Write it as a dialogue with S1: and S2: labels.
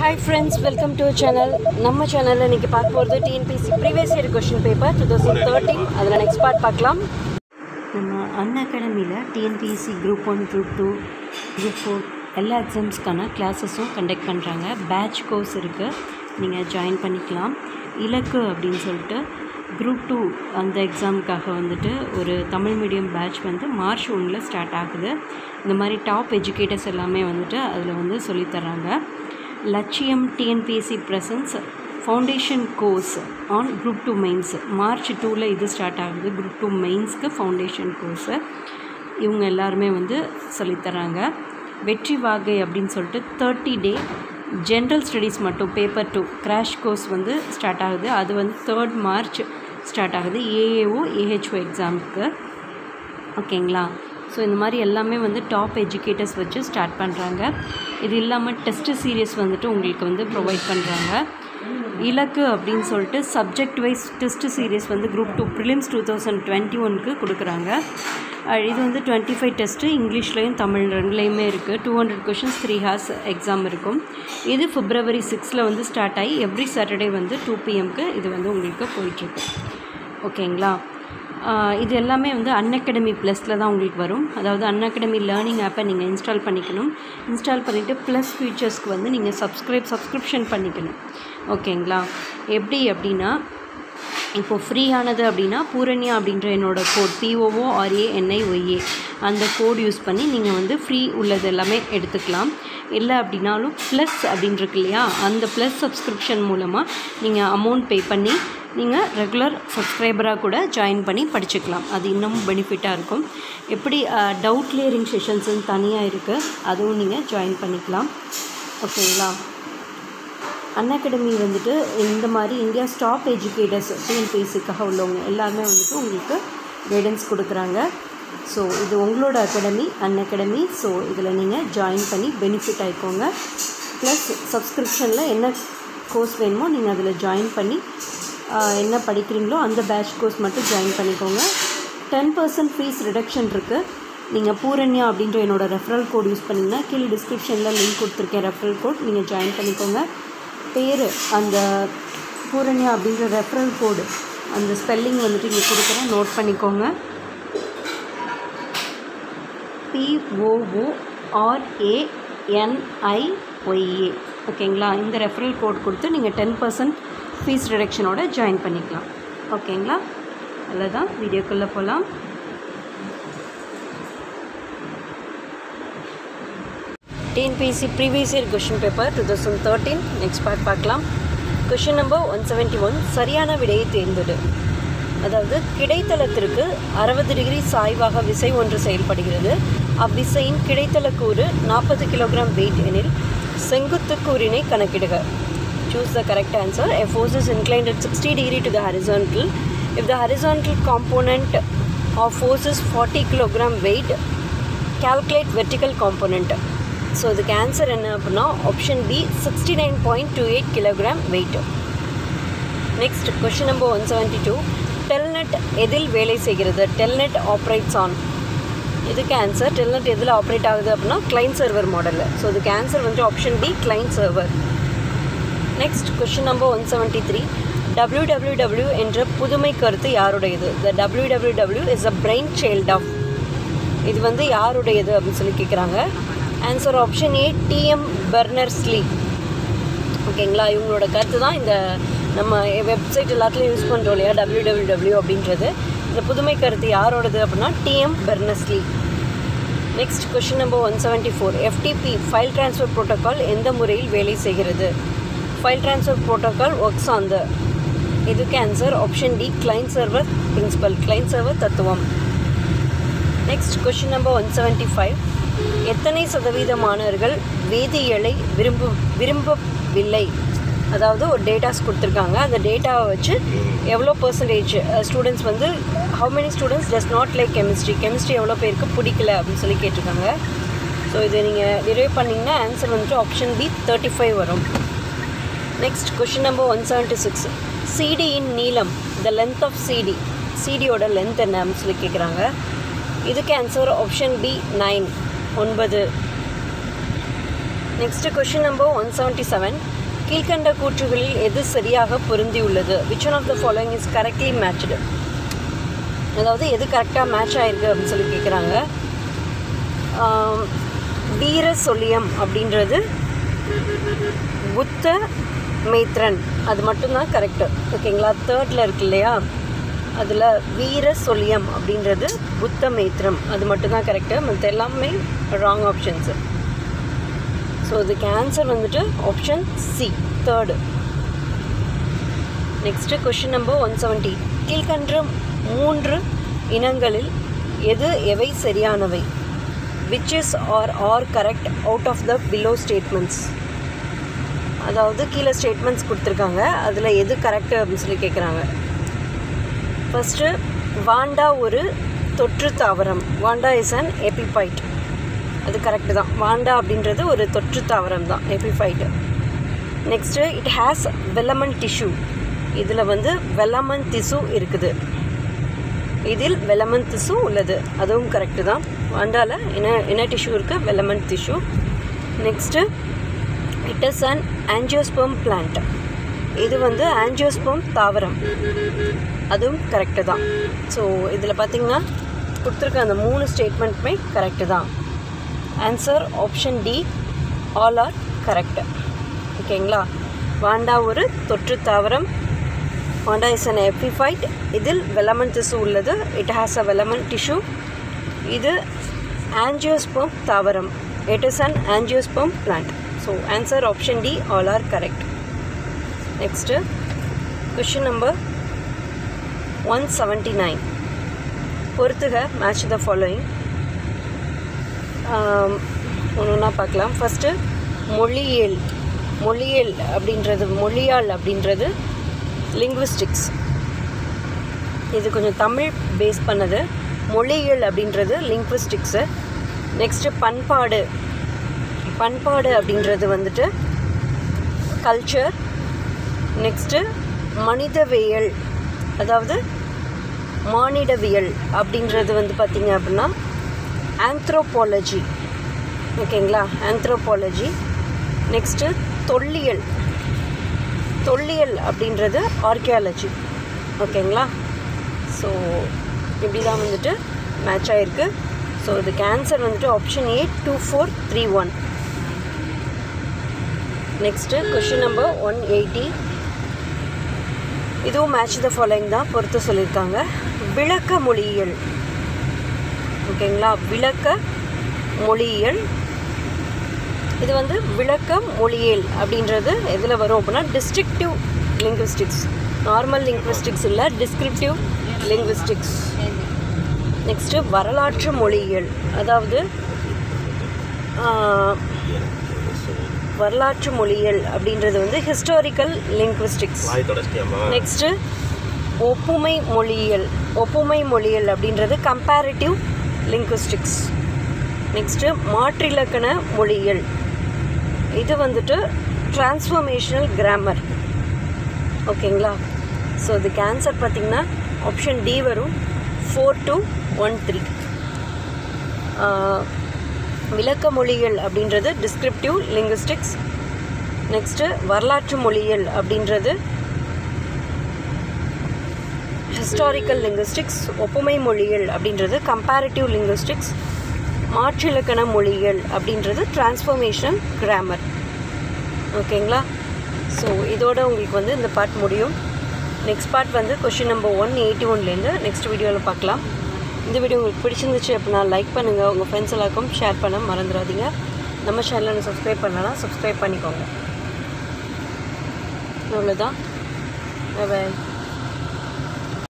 S1: hi friends welcome to channel நம்ம சேனலில் இன்றைக்கி பார்க்க போகிறது TNPSC previous year question paper two thousand thirteen அதில் நெக்ஸ்ட் பார்ட் பார்க்கலாம் நம்ம அன் அகாடமியில் TNPSC group one group two group four எல்லா எக்ஸாம்ஸ்க்கான கிளாஸஸும் கண்டக்ட் பண்ணுறாங்க பேட்ச் கோர்ஸ் இருக்குது நீங்கள் ஜாயின் பண்ணிக்கலாம் இலக்கு அப்படின்னு சொல்லிட்டு குரூப் டூ அந்த எக்ஸாமுக்காக வந்துட்டு ஒரு தமிழ் மீடியம் பேட்ச் வந்து மார்ச் ஒன்றில் ஸ்டார்ட் ஆகுது இந்த மாதிரி டாப் எஜுகேட்டர்ஸ் எல்லாமே வந்துட்டு அதில் வந்து சொல்லித்தராங்க Latchiyam TNPSC presence foundation course on group two mains March டூவில் இது ஸ்டார்ட் ஆகுது குரூப் டூ மெயின்ஸ்க்கு ஃபவுண்டேஷன் கோர்ஸு இவங்க எல்லாருமே வந்து சொல்லித்தராங்க வெற்றி வாகை அப்படின்னு சொல்லிட்டு தேர்ட்டி டே ஜென்ரல் ஸ்டடீஸ் மட்டும் பேப்பர் டூ கிராஷ் கோர்ஸ் வந்து ஸ்டார்ட் ஆகுது அது வந்து தேர்ட் மார்ச் ஸ்டார்ட் ஆகுது ஏஏஓ ஏஹெச்ஓ எக்ஸாமுக்கு ஓகேங்களா ஸோ இந்த மாதிரி எல்லாமே வந்து டாப் எஜுகேட்டர்ஸ் வச்சு ஸ்டார்ட் பண்ணுறாங்க இது இல்லாமல் டெஸ்ட் சீரியஸ் வந்துட்டு உங்களுக்கு வந்து ப்ரொவைட் பண்ணுறாங்க இலக்கு அப்படின்னு சொல்லிட்டு சப்ஜெக்ட் வைஸ் டெஸ்ட் சீரியஸ் வந்து group two prelims two thousand twenty ஒனுக்கு கொடுக்குறாங்க அஹ் இது வந்து டுவெண்ட்டி ஃபைவ் டெஸ்ட்டு இங்கிலீஷ்லேயும் தமிழ் ரெண்டுலேயுமே இருக்குது two hundred questions three hours exam இருக்கும் இது பிப்ரவரி சிக்ஸில் வந்து ஸ்டார்ட் ஆகி எவ்ரி சாட்டர்டே வந்து டூ பிஎம்க்கு இது வந்து உங்களுக்கு போயிட்டுருக்கு ஓகேங்களா ஆஹ் இது எல்லாமே வந்து அன்அகாடமி ப்ளஸில் தான் உங்களுக்கு வரும் அதாவது அன்அகாடமி லேர்னிங் ஆப்பை நீங்கள் இன்ஸ்டால் பண்ணிக்கணும் இன்ஸ்டால் பண்ணிவிட்டு ப்ளஸ் ஃபீச்சர்ஸ்க்கு வந்து நீங்கள் சப்ஸ்கிரைப் சப்ஸ்கிரிப்ஷன் பண்ணிக்கணும் ஓகேங்களா எப்படி அப்படின்னா இப்போது ஃப்ரீயானது அப்படின்னா பூரண்யா அப்படின்ற என்னோட code P O O R A N I Y A அந்த கோட் யூஸ் பண்ணி நீங்கள் வந்து ஃப்ரீ உள்ளது எல்லாமே எடுத்துக்கலாம் இல்லை அப்படின்னாலும் ப்ளஸ் அப்படின்னு இருக்கு இல்லையா அந்த ப்ளஸ் சப்ஸ்கிரிப்ஷன் மூலமாக நீங்கள் அமௌண்ட் பே பண்ணி நீங்கள் ரெகுலர் சப்ஸ்கிரைபராக கூட ஜாயின் பண்ணி படிச்சுக்கலாம் அது இன்னமும் பெனிஃபிட்டாக இருக்கும் எப்படி டவுட் கிளியரிங் செஷன்ஸுன்னு தனியாக இருக்குது அதுவும் நீங்கள் ஜாயின் பண்ணிக்கலாம் ஓகேங்களா அன்அகாடமி வந்துட்டு இந்த மாதிரி இந்தியா ஸ்டாப் எஜுகேட்டர்ஸ் டிஎன்பிஎஸ்சிக்காக உள்ளவங்க எல்லாருமே வந்துட்டு உங்களுக்கு கைடன்ஸ் கொடுக்குறாங்க ஸோ இது உங்களோட அகாடமி அன்அகாடமி ஸோ இதில் நீங்கள் ஜாயின் பண்ணி பெனிஃபிட் ஆகிக்கோங்க ப்ளஸ் சப்ஸ்கிரிப்ஷனில் என்ன கோர்ஸ் வேணுமோ நீங்கள் அதில் ஜாயின் பண்ணி ஆஹ், என்ன படிக்கிறீங்களோ அந்த பேட்ச் கோர்ஸ் மட்டும் ஜாயின் பண்ணிக்கோங்க டென் பர்சன்ட் ஃபீஸ் ரிடக்ஷன் இருக்குது நீங்கள் பூரண்யா அப்படின்ற என்னோட ரெஃபரல் கோட் யூஸ் பண்ணிங்கன்னா கீழே டிஸ்கிரிப்ஷனில் லிங்க் கொடுத்துருக்கேன் ரெஃபரல் கோட் நீங்கள் ஜாயின் பண்ணிக்கோங்க பேர் அந்த பூரண்யா அப்படின்ற ரெஃபரல் கோடு அந்த ஸ்பெல்லிங் வந்துட்டு இங்கே கொடுக்குறேன் நோட் பண்ணிக்கோங்க பிஓஓஆர்ஏஎன்ஐஒய்ஏ ஓகேங்களா இந்த ரெஃபரல் கோட் கொடுத்து நீங்கள் டென் பர்சன்ட் ஃபீஸ் ரிடக்ஷனோட ஜாயின் பண்ணிக்கலாம் ஓகேங்களா அவ்வளோதான் வீடியோக்குள்ளே போகலாம் TNPSC previous year question paper two thousand thirteen next part பார்க்கலாம் question number one seventy one சரியான விடையை தேர்ந்தெடு அதாவது கிடைத்தளத்திற்கு அறுபது டிகிரி சாய்வாக விசை ஒன்று செயல்படுகிறது அவ்விசையின் கிடைத்தள கூறு நாற்பது கிலோகிராம் வெயிட் எனில் செங்குத்து கூறினை கணக்கிடுக choose the correct answer a force is inclined at 60 degree to the horizontal if the horizontal component of force is 40 kilogram weight calculate vertical component so இதுக்கு ஆன்சர் என்ன அப்படின்னா option B sixty nine point two eight kilogram weight next question number one seventy two Telnet எதில் வேலை செய்கிறது Telnet operates on இதுக்கு answer Telnet எதில் operate ஆகுது அப்படின்னா கிளைண்ட் சர்வர் மாடலில் ஸோ இதுக்கு ஆன்சர் வந்து option B client server next question number one seventy three W W W என்ற புதுமை கருத்து யாருடையது the W W W is a brain child of இது வந்து யாருடையது அப்படின்னு சொல்லி கேட்குறாங்க answer option A T M Berners Lee ஓகேங்களா இவங்களோட கருத்து தான் இந்த நம்ம வெப்சைட் எல்லாத்துலேயும் யூஸ் பண்ணுறோம் இல்லையா டபிள்யூ டபிள்யூ டபிள்யூ அப்படின்றது இந்த புதுமை கருத்து யாரோடது அப்படின்னா T M Berners Lee next question number one seventy four FTP file transfer protocol எந்த முறையில் வேலை செய்கிறது file transfer protocol works on the இதுக்கு answer option D client server principle client server தத்துவம் next question number one seventy five எத்தனை சதவீத மாணவர்கள் வேதியியலை விரும்ப விரும்பவில்லை அதாவது ஒரு டேட்டாஸ் கொடுத்துருக்காங்க அந்த டேட்டாவை வச்சு எவ்வளோ பர்சன்டேஜ் ஸ்டூடெண்ட்ஸ் வந்து how many students does not like chemistry chemistry எவ்வளோ பேருக்கு பிடிக்கல அப்படின்னு சொல்லி கேட்டிருக்காங்க ஸோ இதை நீங்கள் டிரைவ் பண்ணிங்கன்னா ஆன்சர் வந்துட்டு ஆப்ஷன் பி தேர்ட்டி ஃபைவ் வரும் next question number one seventy six சிடியின் நீளம் த லென்த் ஆஃப் சிடி சிடியோட லென்த் என்ன அப்படின்னு சொல்லி கேட்குறாங்க இதுக்கு ஆன்சர் ஆப்ஷன் பி நைன் ஒன்பது next question number one seventy seven கீழ்கண்ட கூற்றுகளில் எது சரியாக பொருந்தியுள்ளது which one of the following is correctly matched அதாவது எது கரெக்டாக மேட்ச் ஆயிருக்கு அப்படின்னு சொல்லி கேட்குறாங்க வீர சொல்லியம் அப்படின்றது புத்த மேத்ரன் அது மட்டும்தான் கரெக்டு ஓகேங்களா தேர்டில் இருக்கு இல்லையா அதில் வீர சொல்லியம் அப்படின்றது புத்த மேத்ரம் அது மட்டும்தான் கரெக்டு மற்ற எல்லாமே ராங் ஆப்ஷன்ஸு ஸோ இதுக்கு ஆன்சர் வந்துட்டு option C third next question number one seventy கீழ்கன்ற மூன்று இனங்களில் எது எவை சரியானவை which is are are correct out of the below statements அதாவது கீழே ஸ்டேட்மெண்ட்ஸ் கொடுத்துருக்காங்க அதில் எது கரெக்டு அப்படின்னு சொல்லி கேட்குறாங்க ஃபஸ்ட்டு வாண்டா ஒரு தொற்று தாவரம் வாண்டா இஸ் அன் எபிபைட் அது கரெக்டு தான் வாண்டா அப்படின்றது ஒரு தொற்று தாவரம் தான் epiphyte next it has velamen tissue இதில் வந்து வெலமன் திசு இருக்குது இதில் வெலமன் திசு உள்ளது அதுவும் கரெக்டு தான் வாண்டாவில் என்ன என்ன டிஷ்யூ இருக்குது velamen tissue next it is an angiosperm plant இது வந்து ஆன்ஜியோஸ்பம் தாவரம் அதுவும் கரெக்டு தான் ஸோ இதில் பார்த்தீங்கன்னா கொடுத்துருக்க அந்த மூணு ஸ்டேட்மெண்ட்டுமே கரெக்டு தான் answer option D all are correct ஓகேங்களா வாண்டா ஒரு தொற்று தாவரம் வாண்டா இஸ் அன் எப்பிஃபைட் இதில் வெலமன் திசு உள்ளது it has a velamen tissue இது ஆன்ஜியோஸ்பம் தாவரம் it is an angiosperm plant so answer option D all are correct next question number one seventy nine பொறுத்துக மேட்ச் த ஃபாலோயிங் ஒன்று ஒன்றா பார்க்கலாம் ஃபஸ்ட்டு மொழியியல் மொழியியல் அப்படின்றது மொழியால் அப்படின்றது லிங்குவிஸ்டிக்ஸ் இது கொஞ்சம் தமிழ் பேஸ் பண்ணது மொழியியல் அப்படின்றது லிங்குவிஸ்டிக்ஸு நெக்ஸ்ட்டு பண்பாடு பண்பாடு அப்படின்றது வந்துட்டு கல்ச்சர் நெக்ஸ்ட்டு மனிதவியல் அதாவது மானிடவியல் அப்படின்றது வந்து பார்த்திங்க அப்படின்னா ஆந்த்ரோபாலஜி ஓகேங்களா ஆந்த்ரோபாலஜி நெக்ஸ்ட்டு தொல்லியல் தொல்லியல் அப்படின்றது ஆர்கியாலஜி ஓகேங்களா ஸோ இப்படி தான் வந்துட்டு மேட்ச் ஆகிருக்கு ஸோ இதுக்கு ஆன்சர் வந்துட்டு option A two four three one next question number one eighty இதுவும் மேட்ச் த ஃபாலோயிங் தான் பொறுத்து சொல்லியிருக்காங்க விளக்க மொழியியல் ஓகேங்களா விளக்க மொழியியல் இது வந்து விளக்க மொழியியல் அப்படின்றது எதில் வரும் அப்படின்னா டிஸ்ட்ரிக்டிவ் லிங்குவிஸ்டிக்ஸ் நார்மல் லிங்குவிஸ்டிக்ஸ் இல்லை டிஸ்கிரிப்டிவ் லிங்குவிஸ்டிக்ஸ் நெக்ஸ்ட்டு வரலாற்று மொழியியல் அதாவது வரலாற்று மொழியியல் அப்படின்றது வந்து ஹிஸ்டாரிக்கல் லிங்குவிஸ்டிக்ஸ் நெக்ஸ்ட்டு ஒப்புமை மொழியியல் ஒப்புமை மொழியியல் அப்படின்றது கம்பேரிட்டிவ் லிங்குவிஸ்டிக்ஸ் நெக்ஸ்ட்டு மாற்றிலக்கண மொழியியல் இது வந்துட்டு டிரான்ஸ்ஃபர்மேஷனல் கிராமர் ஓகேங்களா ஸோ இதுக்கு ஆன்சர் பார்த்திங்கன்னா ஆப்ஷன் டி வரும் ஃபோர் டூ ஒன் த்ரீ விளக்க மொழியியல் அப்படின்றது டிஸ்கிரிப்டிவ் லிங்குவிஸ்டிக்ஸ் நெக்ஸ்ட்டு வரலாற்று மொழியியல் அப்படின்றது ஹிஸ்டாரிக்கல் லிங்குவிஸ்டிக்ஸ் ஒப்புமை மொழியியல் அப்படின்றது கம்பேரிட்டிவ் லிங்குவிஸ்டிக்ஸ் மாற்றிலக்கண மொழியியல் அப்படின்றது டிரான்ஸ்ஃபர்மேஷன் கிராமர் ஓகேங்களா ஸோ இதோட உங்களுக்கு வந்து இந்த பார்ட் முடியும் நெக்ஸ்ட் பார்ட் வந்து கொஷின் நம்பர் ஒன் எயிட்டி ஒன்லேருந்து நெக்ஸ்ட் வீடியோவில் பார்க்கலாம் இந்த வீடியோ உங்களுக்கு பிடிச்சிருந்துச்சு அப்படின்னா லைக் பண்ணுங்கள் உங்கள் ஃப்ரெண்ட்ஸ் எல்லாருக்கும் ஷேர் பண்ண மறந்துடாதீங்க நம்ம சேனலை சப்ஸ்கிரைப் பண்ணலாம் சப்ஸ்கிரைப் பண்ணிக்கோங்க அவ்வளோதான் பாய்